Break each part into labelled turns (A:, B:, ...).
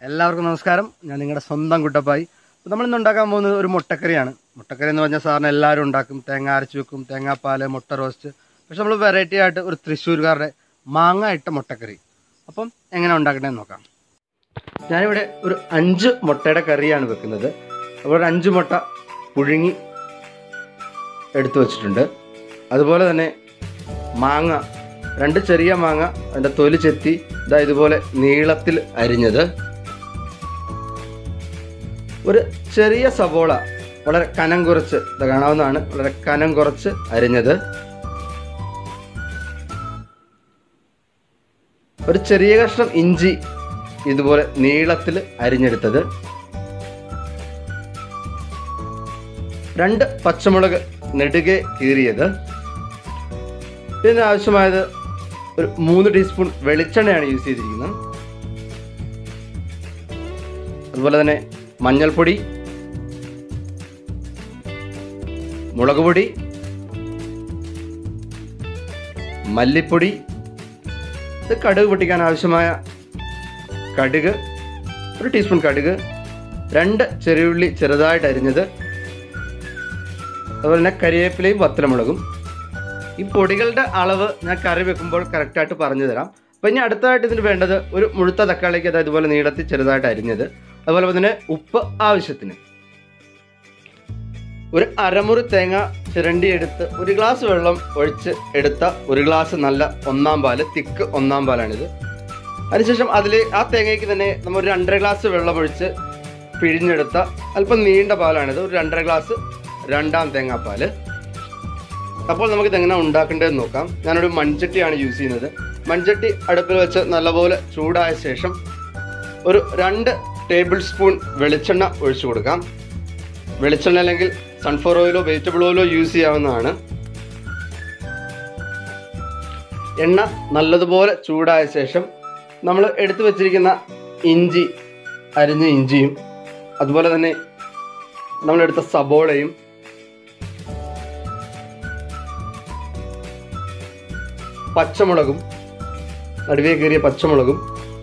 A: എല്ലാവർക്കും നമസ്കാരം ഞാൻ നിങ്ങളുടെ സ്വന്തം കുട്ടപ്പായി അപ്പോൾ നമ്മളിന്ന് ഉണ്ടാക്കാൻ പോകുന്നത് ഒരു മുട്ടക്കറിയാണ് മുട്ടക്കറി എന്ന് പറഞ്ഞാൽ സാറിന് എല്ലാവരും ഉണ്ടാക്കും തേങ്ങ അരച്ച് വെക്കും തേങ്ങാപ്പാൽ മുട്ട റോസ്റ്റ് പക്ഷെ നമ്മൾ വെറൈറ്റി ആയിട്ട് ഒരു തൃശ്ശൂർക്കാരുടെ മാങ്ങ ഇട്ട മുട്ടക്കറി അപ്പം എങ്ങനെ ഉണ്ടാക്കണേന്ന് നോക്കാം ഞാനിവിടെ ഒരു അഞ്ച് മുട്ടയുടെ കറിയാണ് വെക്കുന്നത് അപ്പോൾ ഒരു അഞ്ച് മുട്ട പുഴുങ്ങി എടുത്തു വച്ചിട്ടുണ്ട് അതുപോലെ തന്നെ മാങ്ങ രണ്ട് ചെറിയ മാങ്ങ അതിൻ്റെ തൊലി ചെത്തി ഇതാ ഇതുപോലെ നീളത്തിൽ അരിഞ്ഞത് ഒരു ചെറിയ സവോള വളരെ കനം കുറച്ച് ഇത് കാണാവുന്നതാണ് വളരെ കനം കുറച്ച് അരിഞ്ഞത് ഒരു ചെറിയ കഷ്ണം ഇഞ്ചി ഇതുപോലെ നീളത്തിൽ അരിഞ്ഞെടുത്തത് രണ്ട് പച്ചമുളക് നെടുകെ കീറിയത് ഇതിന് ആവശ്യമായത് ഒരു മൂന്ന് ടീസ്പൂൺ വെളിച്ചെണ്ണയാണ് യൂസ് ചെയ്തിരിക്കുന്നത് അതുപോലെ തന്നെ മഞ്ഞൾപ്പൊടി മുളക് പൊടി മല്ലിപ്പൊടി ഇത് കടുക് പൊട്ടിക്കാൻ ആവശ്യമായ കടുക് ഒരു ടീസ്പൂൺ കടുക് രണ്ട് ചെറിയുള്ളി ചെറുതായിട്ട് അരിഞ്ഞത് അതുപോലെ തന്നെ കരിവേപ്പിലയും വത്തലമുളകും ഈ പൊടികളുടെ അളവ് ഞാൻ കറി വെക്കുമ്പോൾ കറക്റ്റായിട്ട് പറഞ്ഞു തരാം അപ്പം ഇനി അടുത്തതായിട്ട് ഇതിന് വേണ്ടത് ഒരു മുഴുത്ത തക്കാളിക്ക് അത് ഇതുപോലെ നീളത്തിൽ ചെറുതായിട്ട് അരിഞ്ഞത് അതുപോലെ തന്നെ ഉപ്പ് ആവശ്യത്തിന് ഒരു അരമുറി തേങ്ങ ചിരണ്ടി എടുത്ത് ഒരു ഗ്ലാസ് വെള്ളം ഒഴിച്ച് എടുത്ത ഒരു ഗ്ലാസ് നല്ല ഒന്നാം പാല് തിക്ക് ഒന്നാം പാലാണിത് അതിനുശേഷം അതിൽ ആ തേങ്ങയ്ക്ക് തന്നെ നമ്മൾ ഒരു രണ്ടര ഗ്ലാസ് വെള്ളം ഒഴിച്ച് പിഴിഞ്ഞെടുത്ത അല്പം നീണ്ട പാലാണിത് ഒരു രണ്ടര ഗ്ലാസ് രണ്ടാം തേങ്ങാപ്പാല് അപ്പോൾ നമുക്കിത് എങ്ങനെ ഉണ്ടാക്കേണ്ടതെന്ന് നോക്കാം ഞാനൊരു മൺചട്ടിയാണ് യൂസ് ചെയ്യുന്നത് മൺചട്ടി അടുപ്പിൽ വെച്ച് നല്ലപോലെ ചൂടായ ശേഷം ഒരു രണ്ട് ടേബിൾ സ്പൂൺ വെളിച്ചെണ്ണ ഒഴിച്ചു കൊടുക്കാം വെളിച്ചെണ്ണ അല്ലെങ്കിൽ സൺഫ്ലവർ ഓയിലോ വെജിറ്റബിൾ ഓയിലോ യൂസ് ചെയ്യാവുന്നതാണ് എണ്ണ നല്ലതുപോലെ ചൂടായ ശേഷം നമ്മൾ എടുത്തു വച്ചിരിക്കുന്ന ഇഞ്ചി അരിഞ്ഞ ഇഞ്ചിയും അതുപോലെ തന്നെ നമ്മളെടുത്ത സബോളയും പച്ചമുളകും നടുവേ കീറിയ പച്ചമുളകും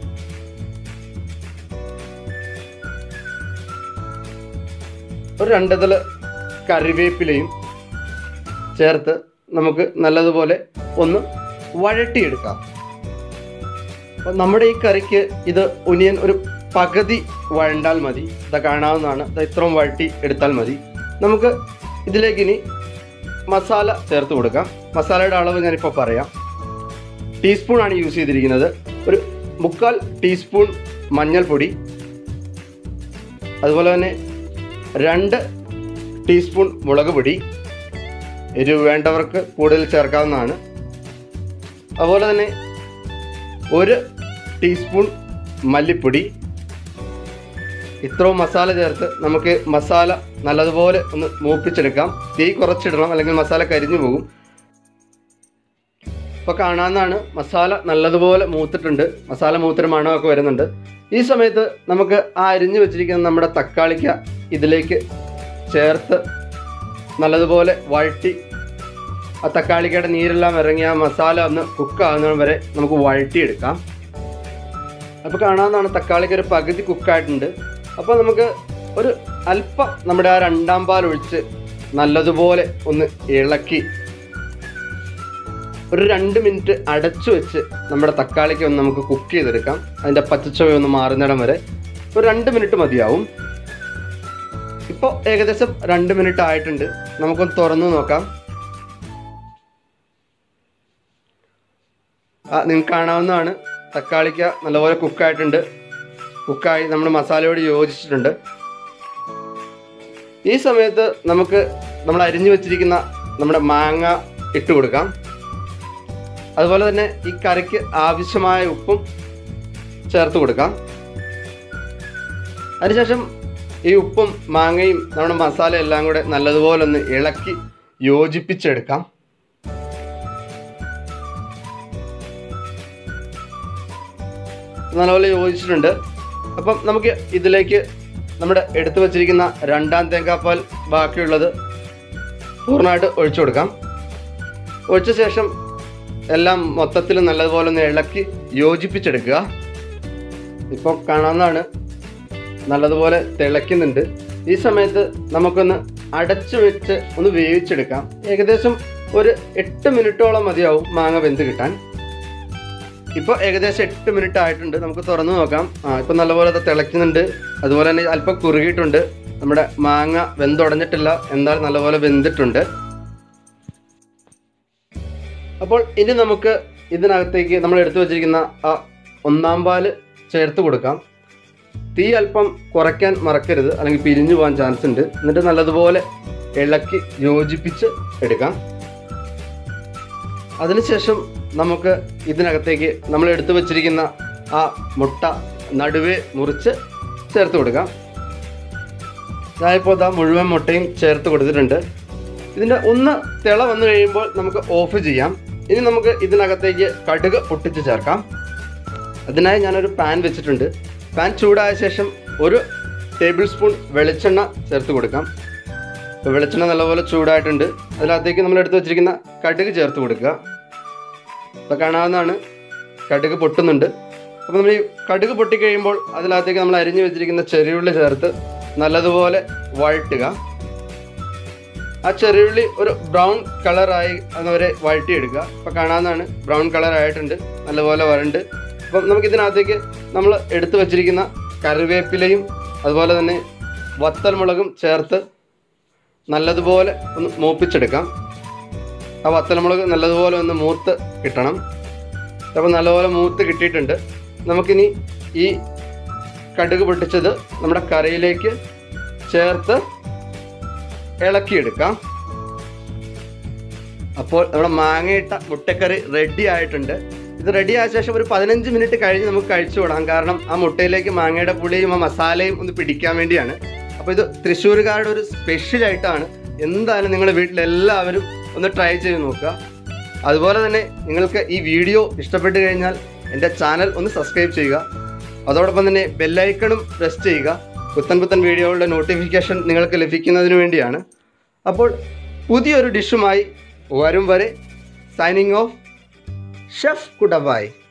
A: ഒരു രണ്ടതല കറിവേപ്പിലയും ചേർത്ത് നമുക്ക് നല്ലതുപോലെ ഒന്ന് വഴട്ടിയെടുക്കാം അപ്പം നമ്മുടെ ഈ കറിക്ക് ഇത് ഒനിയൻ ഒരു പകുതി വഴണ്ടാൽ മതി ഇത് കാണാവുന്നതാണ് ഇത് ഇത്രയും വഴട്ടി എടുത്താൽ മതി നമുക്ക് ഇതിലേക്ക് ഇനി മസാല ചേർത്ത് കൊടുക്കാം മസാലയുടെ അളവ് ഞാനിപ്പോൾ പറയാം ടീസ്പൂൺ ആണ് യൂസ് ചെയ്തിരിക്കുന്നത് ഒരു മുക്കാൽ ടീസ്പൂൺ മഞ്ഞൾപ്പൊടി അതുപോലെ തന്നെ രണ്ട് ടീസ്പൂൺ മുളക് പൊടി എരിവ് വേണ്ടവർക്ക് കൂടുതൽ ചേർക്കാവുന്നതാണ് അതുപോലെ തന്നെ ഒരു ടീസ്പൂൺ മല്ലിപ്പൊടി ഇത്രയും മസാല ചേർത്ത് നമുക്ക് മസാല നല്ലതുപോലെ ഒന്ന് മൂപ്പിച്ചെടുക്കാം തീ കുറച്ചിടണം അല്ലെങ്കിൽ മസാല കരിഞ്ഞു പോകും ഇപ്പോൾ കാണാവുന്നതാണ് മസാല നല്ലതുപോലെ മൂത്തിട്ടുണ്ട് മസാല മൂത്തിന് മണമൊക്കെ വരുന്നുണ്ട് ഈ സമയത്ത് നമുക്ക് ആ അരിഞ്ഞു വെച്ചിരിക്കുന്ന നമ്മുടെ തക്കാളിക്ക ഇതിലേക്ക് ചേർത്ത് നല്ലതുപോലെ വഴറ്റി ആ തക്കാളിക്കയുടെ നീരെല്ലാം ഇറങ്ങി ആ മസാല ഒന്ന് കുക്കാകുന്നത് വരെ നമുക്ക് വഴറ്റിയെടുക്കാം അപ്പോൾ കാണാവുന്നതാണ് തക്കാളിക്ക് ഒരു പകുതി കുക്കായിട്ടുണ്ട് അപ്പോൾ നമുക്ക് ഒരു അല്പം നമ്മുടെ ആ രണ്ടാം പാൽ ഒഴിച്ച് നല്ലതുപോലെ ഒന്ന് ഇളക്കി ഒരു രണ്ട് മിനിറ്റ് അടച്ചു വെച്ച് നമ്മുടെ തക്കാളിക്ക് ഒന്ന് നമുക്ക് കുക്ക് ചെയ്തെടുക്കാം അതിൻ്റെ പച്ചച്ചുവ ഒന്ന് മാറുന്നിടം വരെ ഒരു രണ്ട് മിനിറ്റ് മതിയാവും ഇപ്പോൾ ഏകദേശം രണ്ട് മിനിറ്റ് ആയിട്ടുണ്ട് നമുക്കൊന്ന് തുറന്നു നോക്കാം ആ നിങ്ങൾക്ക് കാണാവുന്നതാണ് തക്കാളിക്ക നല്ലപോലെ കുക്കായിട്ടുണ്ട് കുക്കായി നമ്മൾ മസാലയോട് യോജിച്ചിട്ടുണ്ട് ഈ സമയത്ത് നമുക്ക് നമ്മൾ അരിഞ്ഞു വെച്ചിരിക്കുന്ന നമ്മുടെ മാങ്ങ ഇട്ട് കൊടുക്കാം അതുപോലെ തന്നെ ഈ കറിക്ക് ആവശ്യമായ ഉപ്പും ചേർത്ത് കൊടുക്കാം അതിനുശേഷം ഈ ഉപ്പും മാങ്ങയും നമ്മുടെ മസാല എല്ലാം കൂടെ നല്ലതുപോലെ ഒന്ന് ഇളക്കി യോജിപ്പിച്ചെടുക്കാം നല്ലപോലെ യോജിച്ചിട്ടുണ്ട് അപ്പം നമുക്ക് ഇതിലേക്ക് നമ്മുടെ എടുത്തു വച്ചിരിക്കുന്ന രണ്ടാം തേങ്ങാപ്പാൽ ബാക്കിയുള്ളത് പൂർണ്ണമായിട്ട് ഒഴിച്ചു കൊടുക്കാം ഒഴിച്ച ശേഷം എല്ലാം മൊത്തത്തിൽ നല്ലതുപോലെ ഒന്ന് ഇളക്കി യോജിപ്പിച്ചെടുക്കുക ഇപ്പോൾ കാണാവുന്നതാണ് നല്ലതുപോലെ തിളയ്ക്കുന്നുണ്ട് ഈ സമയത്ത് നമുക്കൊന്ന് അടച്ചു വെച്ച് ഒന്ന് വേവിച്ചെടുക്കാം ഏകദേശം ഒരു എട്ട് മിനിറ്റോളം മതിയാവും മാങ്ങ വെന്ത് കിട്ടാൻ ഇപ്പോൾ ഏകദേശം എട്ട് മിനിറ്റ് ആയിട്ടുണ്ട് നമുക്ക് തുറന്നു നോക്കാം ആ ഇപ്പം നല്ലപോലെ അത് തിളയ്ക്കുന്നുണ്ട് അതുപോലെ തന്നെ അല്പം കുറുകിയിട്ടുണ്ട് നമ്മുടെ മാങ്ങ വെന്തുടഞ്ഞിട്ടില്ല എന്നാൽ നല്ലപോലെ വെന്തിട്ടുണ്ട് അപ്പോൾ ഇനി നമുക്ക് ഇതിനകത്തേക്ക് നമ്മൾ എടുത്തു വച്ചിരിക്കുന്ന ആ ഒന്നാം പാല് ചേർത്ത് കൊടുക്കാം തീ അല്പം കുറയ്ക്കാൻ മറക്കരുത് അല്ലെങ്കിൽ പിരിഞ്ഞു പോകാൻ ചാൻസ് ഉണ്ട് എന്നിട്ട് നല്ലതുപോലെ ഇളക്കി യോജിപ്പിച്ച് എടുക്കാം അതിനുശേഷം നമുക്ക് ഇതിനകത്തേക്ക് നമ്മൾ എടുത്തു വച്ചിരിക്കുന്ന ആ മുട്ട നടുവേ മുറിച്ച് ചേർത്ത് കൊടുക്കാം ഞാനിപ്പോൾ ഇതാ മുഴുവൻ മുട്ടയും ചേർത്ത് കൊടുത്തിട്ടുണ്ട് ഇതിൻ്റെ ഒന്ന് തിള വന്നു കഴിയുമ്പോൾ നമുക്ക് ഓഫ് ചെയ്യാം ഇനി നമുക്ക് ഇതിനകത്തേക്ക് കടുക് പൊട്ടിച്ച് ചേർക്കാം അതിനായി ഞാനൊരു പാൻ വെച്ചിട്ടുണ്ട് പാൻ ചൂടായ ശേഷം ഒരു ടേബിൾ സ്പൂൺ വെളിച്ചെണ്ണ ചേർത്ത് കൊടുക്കാം ഇപ്പോൾ വെളിച്ചെണ്ണ നല്ലപോലെ ചൂടായിട്ടുണ്ട് അതിനകത്തേക്ക് നമ്മൾ എടുത്ത് വെച്ചിരിക്കുന്ന കടുക് ചേർത്ത് കൊടുക്കുക ഇപ്പോൾ കാണാവുന്നതാണ് കടുക് പൊട്ടുന്നുണ്ട് അപ്പോൾ നമ്മൾ ഈ കടുക് പൊട്ടിക്കഴിയുമ്പോൾ അതിനകത്തേക്ക് നമ്മൾ അരിഞ്ഞു വെച്ചിരിക്കുന്ന ചെറിയുള്ളി ചേർത്ത് നല്ലതുപോലെ വഴട്ടുക ആ ചെറിയുള്ളി ഒരു ബ്രൗൺ കളറായി അതുവരെ വഴട്ടിയെടുക്കുക ഇപ്പോൾ കാണാവുന്നതാണ് ബ്രൗൺ കളർ ആയിട്ടുണ്ട് നല്ലപോലെ വരണ്ട് അപ്പം നമുക്ക് ഇതിനകത്തേക്ക് നമ്മൾ എടുത്തു വച്ചിരിക്കുന്ന കറിവേപ്പിലയും അതുപോലെ തന്നെ വത്തൽമുളകും ചേർത്ത് നല്ലതുപോലെ ഒന്ന് മൂപ്പിച്ചെടുക്കാം ആ വത്തൽമുളക് നല്ലതുപോലെ ഒന്ന് മൂത്ത് കിട്ടണം അപ്പോൾ നല്ലപോലെ മൂത്ത് കിട്ടിയിട്ടുണ്ട് നമുക്കിനി ഈ കടുക് പൊട്ടിച്ചത് നമ്മുടെ കറിയിലേക്ക് ചേർത്ത് ഇളക്കിയെടുക്കാം അപ്പോൾ നമ്മുടെ മാങ്ങയിട്ട മുട്ടക്കറി റെഡി ആയിട്ടുണ്ട് ഇത് റെഡി ആയ ശേഷം ഒരു പതിനഞ്ച് മിനിറ്റ് കഴിഞ്ഞ് നമുക്ക് കഴിച്ചു വിടാം കാരണം ആ മുട്ടയിലേക്ക് മാങ്ങയുടെ പുളിയും ആ മസാലയും ഒന്ന് പിടിക്കാൻ വേണ്ടിയാണ് അപ്പോൾ ഇത് തൃശ്ശൂരുകാരുടെ ഒരു സ്പെഷ്യൽ ആയിട്ടാണ് എന്തായാലും നിങ്ങളുടെ വീട്ടിലെല്ലാവരും ഒന്ന് ട്രൈ ചെയ്ത് നോക്കുക അതുപോലെ തന്നെ നിങ്ങൾക്ക് ഈ വീഡിയോ ഇഷ്ടപ്പെട്ട് കഴിഞ്ഞാൽ എൻ്റെ ചാനൽ ഒന്ന് സബ്സ്ക്രൈബ് ചെയ്യുക അതോടൊപ്പം തന്നെ ബെല്ലൈക്കണും പ്രസ് ചെയ്യുക പുത്തൻ പുത്തൻ വീഡിയോകളുടെ നോട്ടിഫിക്കേഷൻ നിങ്ങൾക്ക് ലഭിക്കുന്നതിന് വേണ്ടിയാണ് അപ്പോൾ പുതിയൊരു ഡിഷുമായി വരും വരെ സൈനിങ് ഓഫ് ഷെഫ് കുടബായ്